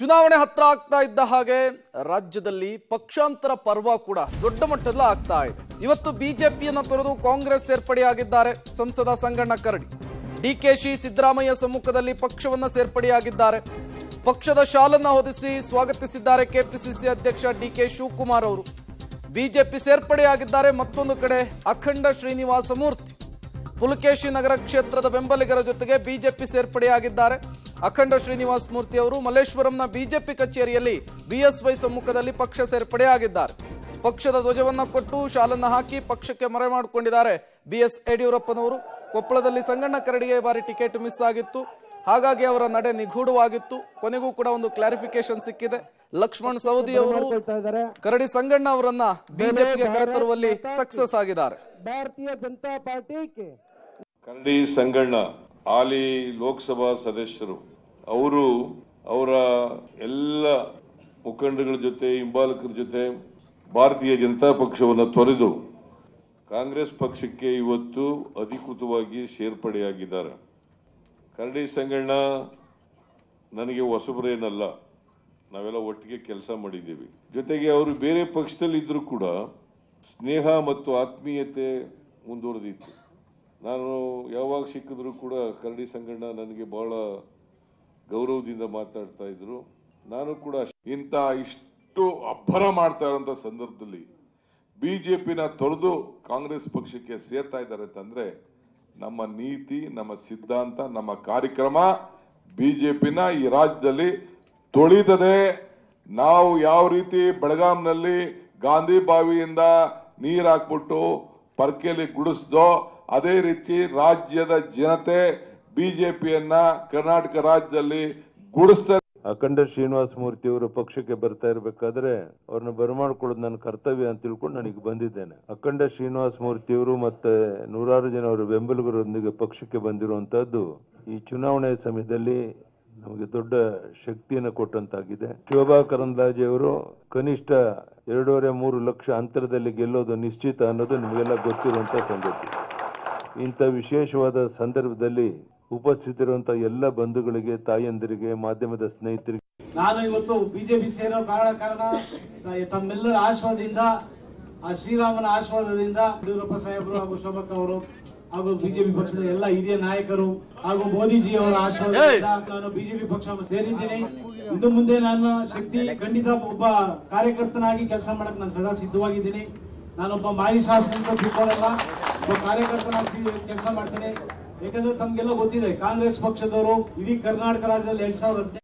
ಚುನಾವಣೆ ಹತ್ರ ಆಗ್ತಾ ಇದ್ದ ಹಾಗೆ ರಾಜ್ಯದಲ್ಲಿ ಪಕ್ಷಾಂತರ ಪರ್ವ ಕೂಡ ದೊಡ್ಡ ಮಟ್ಟದಲ್ಲಿ ಆಗ್ತಾ ಇದೆ ಇವತ್ತು ಬಿಜೆಪಿಯನ್ನ ತೊರೆದು ಕಾಂಗ್ರೆಸ್ ಸೇರ್ಪಡೆಯಾಗಿದ್ದಾರೆ ಸಂಸದ ಸಂಗಣ್ಣ ಕರಡಿ ಡಿಕೆಶಿ ಸಿದ್ದರಾಮಯ್ಯ ಸಮ್ಮುಖದಲ್ಲಿ ಪಕ್ಷವನ್ನ ಸೇರ್ಪಡೆಯಾಗಿದ್ದಾರೆ ಪಕ್ಷದ ಶಾಲನ್ನ ಹೊದಿಸಿ ಸ್ವಾಗತಿಸಿದ್ದಾರೆ ಕೆಪಿಸಿಸಿ ಅಧ್ಯಕ್ಷ ಡಿಕೆ ಶಿವಕುಮಾರ್ ಅವರು ಬಿಜೆಪಿ ಸೇರ್ಪಡೆಯಾಗಿದ್ದಾರೆ ಮತ್ತೊಂದು ಕಡೆ ಅಖಂಡ ಶ್ರೀನಿವಾಸ ಮೂರ್ತಿ ಪುಲಕೇಶಿ ನಗರ ಕ್ಷೇತ್ರದ ಬೆಂಬಲಿಗರ ಜೊತೆಗೆ ಬಿಜೆಪಿ ಸೇರ್ಪಡೆಯಾಗಿದ್ದಾರೆ ಅಖಂಡ ಶ್ರೀನಿವಾಸ್ ಮೂರ್ತಿ ಅವರು ಮಲ್ಲೇಶ್ವರಂನ ಬಿಜೆಪಿ ಕಚೇರಿಯಲ್ಲಿ ಬಿಎಸ್ವೈ ಸಮ್ಮುಖದಲ್ಲಿ ಪಕ್ಷ ಸೇರ್ಪಡೆಯಾಗಿದ್ದಾರೆ ಪಕ್ಷದ ಧ್ವಜವನ್ನ ಕೊಟ್ಟು ಶಾಲನ್ನ ಹಾಕಿ ಪಕ್ಷಕ್ಕೆ ಮರೆ ಮಾಡಿಕೊಂಡಿದ್ದಾರೆ ಬಿಎಸ್ ಯಡಿಯೂರಪ್ಪನವರು ಕೊಪ್ಪಳದಲ್ಲಿ ಸಂಗಣ್ಣ ಕರಡಿಗೆ ಈ ಬಾರಿ ಟಿಕೆಟ್ ಮಿಸ್ ಆಗಿತ್ತು ಹಾಗಾಗಿ ಅವರ ನಡೆ ನಿಗೂಢವಾಗಿತ್ತು ಕೊನೆಗೂ ಕೂಡ ಒಂದು ಕ್ಲಾರಿಫಿಕೇಶನ್ ಸಿಕ್ಕಿದೆ ಲಕ್ಷ್ಮಣ್ ಸವದಿ ಅವರು ಮಾಡ್ಕೊಳ್ತಾ ಇದ್ದಾರೆ ಕರಡಿ ಸಂಗಣ್ಣ ಅವರನ್ನ ಬಿಜೆಪಿಗೆ ಕರೆತರುವಲ್ಲಿ ಸಕ್ಸಸ್ ಆಗಿದ್ದಾರೆ ಭಾರತೀಯ ಜನತಾ ಪಾರ್ಟಿ के ಕರಡಿ ಸಂಗಣ್ಣ ಹಾಲಿ ಲೋಕಸಭಾ ಸದಸ್ಯರು ಅವರು ಅವರ ಎಲ್ಲ ಮುಖಂಡಗಳ ಜೊತೆ ಹಿಂಬಾಲಕರ ಜೊತೆ ಭಾರತೀಯ ಜನತಾ ಪಕ್ಷವನ್ನು ತೊರೆದು ಕಾಂಗ್ರೆಸ್ ಪಕ್ಷಕ್ಕೆ ಇವತ್ತು ಅಧಿಕೃತವಾಗಿ ಸೇರ್ಪಡೆಯಾಗಿದ್ದಾರೆ ಕರಡಿ ಸಂಗಣ್ಣ ನನಗೆ ಹೊಸಬರೇನಲ್ಲ ನಾವೆಲ್ಲ ಒಟ್ಟಿಗೆ ಕೆಲಸ ಮಾಡಿದ್ದೀವಿ ಜೊತೆಗೆ ಅವರು ಬೇರೆ ಪಕ್ಷದಲ್ಲಿ ಇದ್ರೂ ಕೂಡ ಸ್ನೇಹ ಮತ್ತು ಆತ್ಮೀಯತೆ ಮುಂದುವರೆದಿತ್ತು ನಾನು ಯಾವಾಗ ಸಿಕ್ಕಿದ್ರು ಕೂಡ ಕರಡಿ ಸಂಗಣ್ಣ ನನಗೆ ಬಹಳ ಗೌರವದಿಂದ ಮಾತಾಡ್ತಾ ಇದ್ರು ನಾನು ಕೂಡ ಇಂಥ ಇಷ್ಟು ಅಬ್ಬರ ಮಾಡ್ತಾ ಇರೋಂಥ ಸಂದರ್ಭದಲ್ಲಿ ಬಿಜೆಪಿನ ತೊರೆದು ಕಾಂಗ್ರೆಸ್ ಪಕ್ಷಕ್ಕೆ ಸೇರ್ತಾ ಇದ್ದಾರೆ ಅಂತಂದ್ರೆ ನಮ್ಮ ನೀತಿ ನಮ್ಮ ಸಿದ್ಧಾಂತ ನಮ್ಮ ಕಾರ್ಯಕ್ರಮ ಬಿಜೆಪಿನ ಈ ರಾಜ್ಯದಲ್ಲಿ ತೊಳಿತದೆ ನಾವು ಯಾವ ರೀತಿ ಬೆಳಗಾಂನಲ್ಲಿ ಗಾಂಧಿ ಬಾವಿಯಿಂದ ನೀರ್ ಹಾಕ್ಬಿಟ್ಟು ಪರ್ಕೆಯಲ್ಲಿ ಗುಡಿಸ್ದೋ ಅದೇ ರೀತಿ ರಾಜ್ಯದ ಜನತೆ ಬಿಜೆಪಿಯನ್ನ ಕರ್ನಾಟಕ ರಾಜ್ಯದಲ್ಲಿ ಗುಡಿಸ್ತಾರೆ ಅಖಂಡ ಶ್ರೀನಿವಾಸ ಮೂರ್ತಿ ಅವರು ಪಕ್ಷಕ್ಕೆ ಬರ್ತಾ ಇರಬೇಕಾದ್ರೆ ಅವ್ರನ್ನ ಬರಮಾಡ್ಕೊಳ್ಳೋದು ನನ್ನ ಕರ್ತವ್ಯ ಅಂತ ತಿಳ್ಕೊಂಡು ನನಗೆ ಬಂದಿದ್ದೇನೆ ಅಖಂಡ ಶ್ರೀನಿವಾಸ ಮೂರ್ತಿ ಅವರು ಮತ್ತೆ ನೂರಾರು ಜನ ಅವರ ಬೆಂಬಲಿಗರೊಂದಿಗೆ ಪಕ್ಷಕ್ಕೆ ಬಂದಿರುವಂತಹದ್ದು ಈ ಚುನಾವಣೆ ಸಮಯದಲ್ಲಿ ನಮಗೆ ದೊಡ್ಡ ಶಕ್ತಿಯನ್ನು ಕೊಟ್ಟಂತಾಗಿದೆ ಶೋಭಾ ಕರಂದ್ಲಾಜೆ ಅವರು ಕನಿಷ್ಠ ಎರಡೂವರೆ ಮೂರು ಲಕ್ಷ ಅಂತರದಲ್ಲಿ ಗೆಲ್ಲೋದು ನಿಶ್ಚಿತ ಅನ್ನೋದು ನಿಮಗೆಲ್ಲ ಗೊತ್ತಿರುವಂತ ಸಂಗತಿ ಇಂಥ ವಿಶೇಷವಾದ ಸಂದರ್ಭದಲ್ಲಿ ಉಪಸ್ಥಿತಿರುವಂತಹ ಎಲ್ಲ ಬಂಧುಗಳಿಗೆ ತಾಯಂದಿರಿಗೆ ಮಾಧ್ಯಮದ ಸ್ನೇಹಿತರಿಗೆ ನಾನು ಇವತ್ತು ಬಿಜೆಪಿ ಸೇರೋ ಕಾರಣ ಕಾರಣ ತಮ್ಮೆಲ್ಲರ ಆಶೀರ್ವಾದದಿಂದ ಆ ಶ್ರೀರಾಮನ ಆಶೀರ್ವಾದದಿಂದ ಯಡಿಯೂರಪ್ಪ ಸಾಹೇಬರು ಹಾಗೂ ಶೋಭಕ್ಕ ಅವರು ಹಾಗೂ ಬಿಜೆಪಿ ಪಕ್ಷದ ಎಲ್ಲ ಹಿರಿಯ ನಾಯಕರು ಹಾಗೂ ಮೋದಿಜಿ ಅವರ ಆಶೀರ್ವಾದದಿಂದ ನಾನು ಬಿಜೆಪಿ ಪಕ್ಷವನ್ನು ಸೇರಿದ್ದೀನಿ ಇನ್ನು ಮುಂದೆ ನನ್ನ ಶಕ್ತಿ ಖಂಡಿತ ಒಬ್ಬ ಕಾರ್ಯಕರ್ತನಾಗಿ ಕೆಲಸ ಮಾಡಕ್ ನಾನು ಸದಾ ಸಿದ್ಧವಾಗಿದ್ದೀನಿ ನಾನೊಬ್ಬ ಮಾಜಿ ಶಾಸಕ ಅಂತ ತಿಳ್ಕೊಳ್ಳಲ್ಲ ಒಬ್ಬ ಕಾರ್ಯಕರ್ತನಾಗಿ ಕೆಲಸ ಮಾಡ್ತೀನಿ ಯಾಕಂದ್ರೆ ತಮ್ಗೆಲ್ಲ ಗೊತ್ತಿದೆ ಕಾಂಗ್ರೆಸ್ ಪಕ್ಷದವರು ಇಡೀ ಕರ್ನಾಟಕ ರಾಜ್ಯದಲ್ಲಿ ಎರಡ್ ಸಾವಿರದ